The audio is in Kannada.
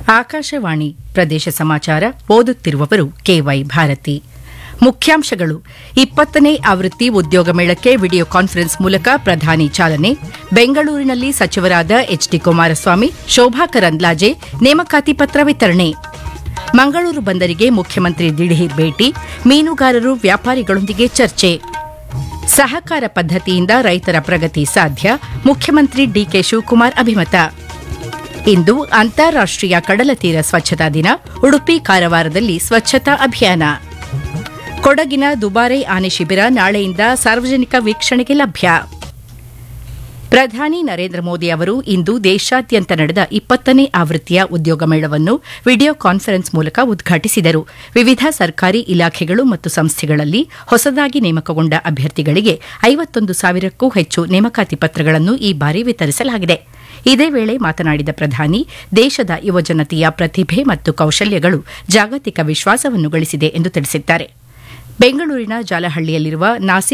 ಆಕಾಶವಾಣಿ ಪ್ರದೇಶ ಸಮಾಚಾರ ಓದುತ್ತಿರುವವರು ಕೆವೈ ಭಾರತಿ ಮುಖ್ಯಾಂಶಗಳು ಇಪ್ಪತ್ತನೇ ಆವೃತ್ತಿ ಉದ್ಯೋಗ ಮೇಳಕ್ಕೆ ವಿಡಿಯೋ ಕಾನ್ಫರೆನ್ಸ್ ಮೂಲಕ ಪ್ರಧಾನಿ ಚಾಲನೆ ಬೆಂಗಳೂರಿನಲ್ಲಿ ಸಚಿವರಾದ ಎಚ್ಡಿ ಕುಮಾರಸ್ವಾಮಿ ಶೋಭಾ ಕರಂದ್ಲಾಜೆ ನೇಮಕಾತಿ ಪತ್ರ ವಿತರಣೆ ಮಂಗಳೂರು ಬಂದರಿಗೆ ಮುಖ್ಯಮಂತ್ರಿ ದಿಢೀರ್ ಭೇಟಿ ಮೀನುಗಾರರು ವ್ಯಾಪಾರಿಗಳೊಂದಿಗೆ ಚರ್ಚೆ ಸಹಕಾರ ಪದ್ದತಿಯಿಂದ ರೈತರ ಪ್ರಗತಿ ಸಾಧ್ಯ ಮುಖ್ಯಮಂತ್ರಿ ಡಿಕೆ ಶಿವಕುಮಾರ್ ಅಭಿಮತ ಇಂದು ಅಂತಾರಾಷ್ಟೀಯ ಕಡಲ ತೀರ ಸ್ವಚ್ಛತಾ ದಿನ ಉಡುಪಿ ಕಾರವಾರದಲ್ಲಿ ಸ್ವಚ್ಛತಾ ಅಭಿಯಾನ ಕೊಡಗಿನ ದುಬಾರೆ ಆನೆ ಶಿಬಿರ ನಾಳೆಯಿಂದ ಸಾರ್ವಜನಿಕ ವೀಕ್ಷಣೆಗೆ ಲಭ್ಯ ಪ್ರಧಾನಿ ನರೇಂದ್ರ ಮೋದಿ ಅವರು ಇಂದು ದೇಶಾದ್ಯಂತ ನಡೆದ ಇಪ್ಪತ್ತನೇ ಆವೃತ್ತಿಯ ಉದ್ಯೋಗ ಮೇಳವನ್ನು ವಿಡಿಯೋ ಕಾನ್ಫರೆನ್ಸ್ ಮೂಲಕ ಉದ್ಘಾಟಿಸಿದರು ವಿವಿಧ ಸರ್ಕಾರಿ ಇಲಾಖೆಗಳು ಮತ್ತು ಸಂಸ್ಥೆಗಳಲ್ಲಿ ಹೊಸದಾಗಿ ನೇಮಕಗೊಂಡ ಅಭ್ಯರ್ಥಿಗಳಿಗೆ ಐವತ್ತೊಂದು ಸಾವಿರಕ್ಕೂ ಹೆಚ್ಚು ನೇಮಕಾತಿ ಪತ್ರಗಳನ್ನು ಈ ಬಾರಿ ವಿತರಿಸಲಾಗಿದೆ ಇದೇ ವೇಳೆ ಮಾತನಾಡಿದ ಪ್ರಧಾನಿ ದೇಶದ ಯುವಜನತೆಯ ಪ್ರತಿಭೆ ಮತ್ತು ಕೌಶಲ್ಯಗಳು ಜಾಗತಿಕ ವಿಶ್ವಾಸವನ್ನು ಗಳಿಸಿದೆ ಎಂದು ತಿಳಿಸಿದ್ದಾರೆ ಬೆಂಗಳೂರಿನ ಜಾಲಹಳ್ಳಿಯಲ್ಲಿರುವ ನಾಸಿ